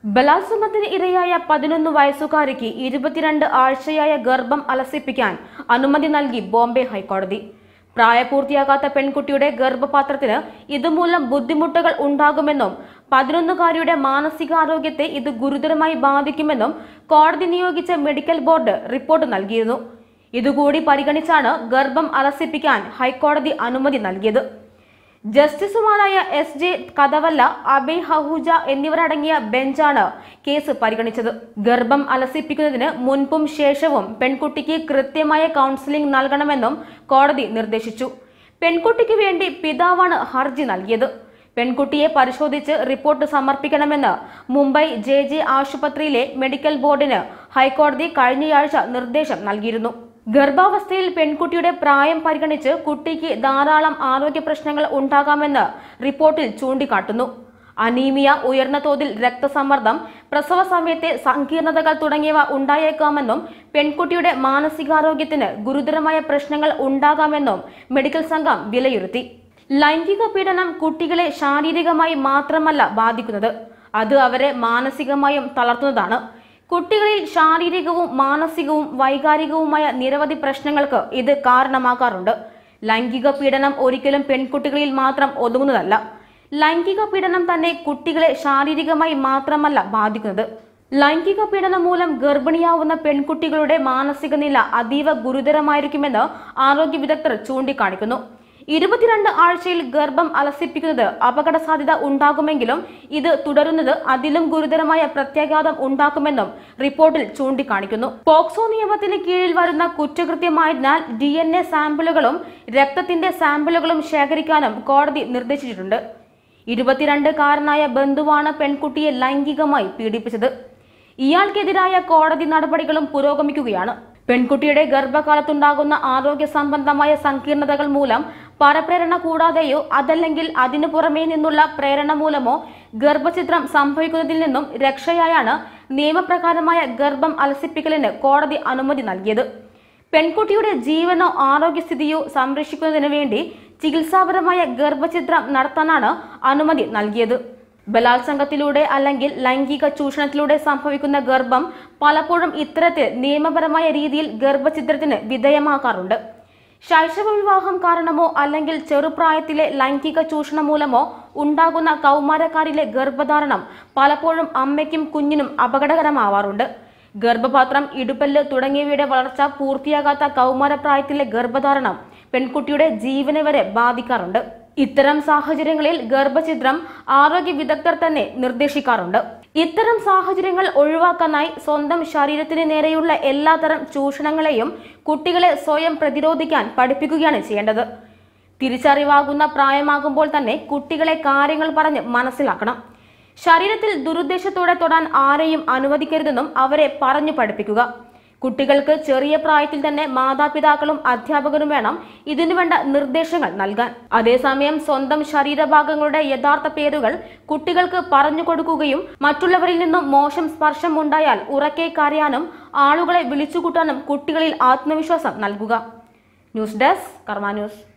ബലാത്സംഗത്തിന് ഇരയായ പതിനൊന്ന് വയസ്സുകാരിക്ക് ഇരുപത്തിരണ്ട് ആഴ്ചയായ ഗർഭം അലസിപ്പിക്കാൻ അനുമതി നൽകി ബോംബെ ഹൈക്കോടതി പ്രായപൂർത്തിയാകാത്ത പെൺകുട്ടിയുടെ ഗർഭപാത്രത്തിന് ഇതുമൂലം ബുദ്ധിമുട്ടുകൾ ഉണ്ടാകുമെന്നും പതിനൊന്നുകാരിയുടെ മാനസികാരോഗ്യത്തെ ഇത് ഗുരുതരമായി ബാധിക്കുമെന്നും കോടതി നിയോഗിച്ച മെഡിക്കൽ ബോർഡ് റിപ്പോർട്ട് നൽകിയിരുന്നു ഇതുകൂടി പരിഗണിച്ചാണ് ഗർഭം അലസിപ്പിക്കാൻ ഹൈക്കോടതി അനുമതി നൽകിയത് ജസ്റ്റിസുമാരായ എസ് ജെ കഥവല്ല അബയ് ഹഹൂജ എന്നിവരടങ്ങിയ ബെഞ്ചാണ് കേസ് പരിഗണിച്ചത് ഗർഭം അലസിപ്പിക്കുന്നതിന് മുൻപും ശേഷവും പെൺകുട്ടിക്ക് കൃത്യമായ കൗൺസിലിംഗ് നൽകണമെന്നും കോടതി നിർദ്ദേശിച്ചു പെൺകുട്ടിക്ക് വേണ്ടി പിതാവാണ് ഹർജി നൽകിയത് പെൺകുട്ടിയെ പരിശോധിച്ച് റിപ്പോർട്ട് സമർപ്പിക്കണമെന്ന് മുംബൈ ജെ ജെ ആശുപത്രിയിലെ മെഡിക്കൽ ബോർഡിന് ഹൈക്കോടതി കഴിഞ്ഞയാഴ്ച നിർദ്ദേശം നൽകിയിരുന്നു ഗർഭാവസ്ഥയിൽ പെൺകുട്ടിയുടെ പ്രായം പരിഗണിച്ച് കുട്ടിക്ക് ധാരാളം ആരോഗ്യ പ്രശ്നങ്ങൾ ഉണ്ടാകാമെന്ന് റിപ്പോർട്ടിൽ ചൂണ്ടിക്കാട്ടുന്നു അനീമിയ ഉയർന്ന തോതിൽ രക്തസമ്മർദ്ദം പ്രസവ സമയത്തെ സങ്കീർണതകൾ തുടങ്ങിയവ ഉണ്ടായേക്കാമെന്നും പെൺകുട്ടിയുടെ മാനസികാരോഗ്യത്തിന് ഗുരുതരമായ പ്രശ്നങ്ങൾ ഉണ്ടാകാമെന്നും മെഡിക്കൽ സംഘം വിലയിരുത്തി ലൈംഗിക പീഡനം കുട്ടികളെ ശാരീരികമായി മാത്രമല്ല ബാധിക്കുന്നത് അത് അവരെ മാനസികമായും തളർത്തുന്നതാണ് കുട്ടികളിൽ ശാരീരികവും മാനസികവും വൈകാരികവുമായ നിരവധി പ്രശ്നങ്ങൾക്ക് ഇത് കാരണമാകാറുണ്ട് ലൈംഗിക പീഡനം ഒരിക്കലും പെൺകുട്ടികളിൽ മാത്രം ഒതുങ്ങുന്നതല്ല ലൈംഗിക പീഡനം തന്നെ കുട്ടികളെ ശാരീരികമായി മാത്രമല്ല ബാധിക്കുന്നത് ലൈംഗിക പീഡനം മൂലം ഗർഭിണിയാവുന്ന പെൺകുട്ടികളുടെ മാനസിക നില അതീവ ഗുരുതരമായിരിക്കുമെന്ന് ആരോഗ്യ വിദഗ്ധർ ചൂണ്ടിക്കാണിക്കുന്നു ഇരുപത്തിരണ്ട് ആഴ്ചയിൽ ഗർഭം അലസിപ്പിക്കുന്നത് അപകട സാധ്യത ഉണ്ടാകുമെങ്കിലും ഇത് തുടരുന്നത് അതിലും ഗുരുതരമായ പ്രത്യാഘാതം ഉണ്ടാക്കുമെന്നും റിപ്പോർട്ടിൽ ചൂണ്ടിക്കാണിക്കുന്നു പോക്സോ നിയമത്തിന് കീഴിൽ വരുന്ന കുറ്റകൃത്യമായതിനാൽ ഡി എൻ എ സാമ്പിളുകളും രക്തത്തിന്റെ സാമ്പിളുകളും ശേഖരിക്കാനും കോടതി നിർദ്ദേശിച്ചിട്ടുണ്ട് ഇരുപത്തിരണ്ടുകാരനായ ബന്ധുവാണ് പെൺകുട്ടിയെ ലൈംഗികമായി പീഡിപ്പിച്ചത് ഇയാൾക്കെതിരായ കോടതി നടപടികളും പുരോഗമിക്കുകയാണ് പെൺകുട്ടിയുടെ ഗർഭകാലത്തുണ്ടാകുന്ന ആരോഗ്യ സംബന്ധമായ സങ്കീർണതകൾ മൂലം പരപ്രേരണ കൂടാതെയോ അതല്ലെങ്കിൽ അതിനു പുറമേ നിന്നുള്ള പ്രേരണ മൂലമോ ഗർഭചിത്രം സംഭവിക്കുന്നതിൽ നിന്നും രക്ഷയായാണ് നിയമപ്രകാരമായ ഗർഭം അലസിപ്പിക്കലിന് കോടതി അനുമതി നൽകിയത് പെൺകുട്ടിയുടെ ജീവനോ ആരോഗ്യസ്ഥിതിയോ സംരക്ഷിക്കുന്നതിന് വേണ്ടി ചികിത്സാപരമായ ഗർഭചിത്രം നടത്താനാണ് അനുമതി നൽകിയത് ബലാത്സംഗത്തിലൂടെ അല്ലെങ്കിൽ ലൈംഗിക ചൂഷണത്തിലൂടെ സംഭവിക്കുന്ന ഗർഭം പലപ്പോഴും ഇത്തരത്തിൽ നിയമപരമായ രീതിയിൽ ഗർഭചിത്രത്തിന് വിധേയമാക്കാറുണ്ട് ശൈശവ വിവാഹം കാരണമോ അല്ലെങ്കിൽ ചെറുപ്രായത്തിലെ ലൈംഗിക ചൂഷണം മൂലമോ ഉണ്ടാകുന്ന കൗമാരക്കാരിലെ ഗർഭധാരണം പലപ്പോഴും അമ്മയ്ക്കും കുഞ്ഞിനും അപകടകരമാവാറുണ്ട് ഗർഭപാത്രം ഇടുപ്പല്ല് തുടങ്ങിയവയുടെ വളർച്ച പൂർത്തിയാകാത്ത കൗമാരപ്രായത്തിലെ ഗർഭധാരണം പെൺകുട്ടിയുടെ ജീവനെ വരെ ബാധിക്കാറുണ്ട് ഇത്തരം സാഹചര്യങ്ങളിൽ ഗർഭചിത്രം ആരോഗ്യ വിദഗ്ധർ തന്നെ നിർദ്ദേശിക്കാറുണ്ട് ഇത്തരം സാഹചര്യങ്ങൾ ഒഴിവാക്കാനായി സ്വന്തം ശരീരത്തിന് നേരെയുള്ള എല്ലാതരം ചൂഷണങ്ങളെയും കുട്ടികളെ സ്വയം പ്രതിരോധിക്കാൻ പഠിപ്പിക്കുകയാണ് ചെയ്യേണ്ടത് തിരിച്ചറിവാകുന്ന പ്രായമാകുമ്പോൾ തന്നെ കുട്ടികളെ കാര്യങ്ങൾ പറഞ്ഞ് മനസ്സിലാക്കണം ശരീരത്തിൽ ദുരുദ്ദേശത്തോടെ തൊടാൻ ആരെയും അനുവദിക്കരുതെന്നും അവരെ പറഞ്ഞു പഠിപ്പിക്കുക കുട്ടികൾക്ക് ചെറിയ പ്രായത്തിൽ തന്നെ മാതാപിതാക്കളും അധ്യാപകരും വേണം ഇതിനുവേണ്ട നിർദ്ദേശങ്ങൾ നൽകാൻ അതേസമയം സ്വന്തം ശരീരഭാഗങ്ങളുടെ യഥാർത്ഥ പേരുകൾ കുട്ടികൾക്ക് പറഞ്ഞു കൊടുക്കുകയും മറ്റുള്ളവരിൽ നിന്നും മോശം സ്പർശം ഉണ്ടായാൽ ഉറക്കെ കരയാനും ആളുകളെ വിളിച്ചുകൂട്ടാനും കുട്ടികളിൽ ആത്മവിശ്വാസം നൽകുക ന്യൂസ് ഡെസ്ക് കർമ്മ ന്യൂസ്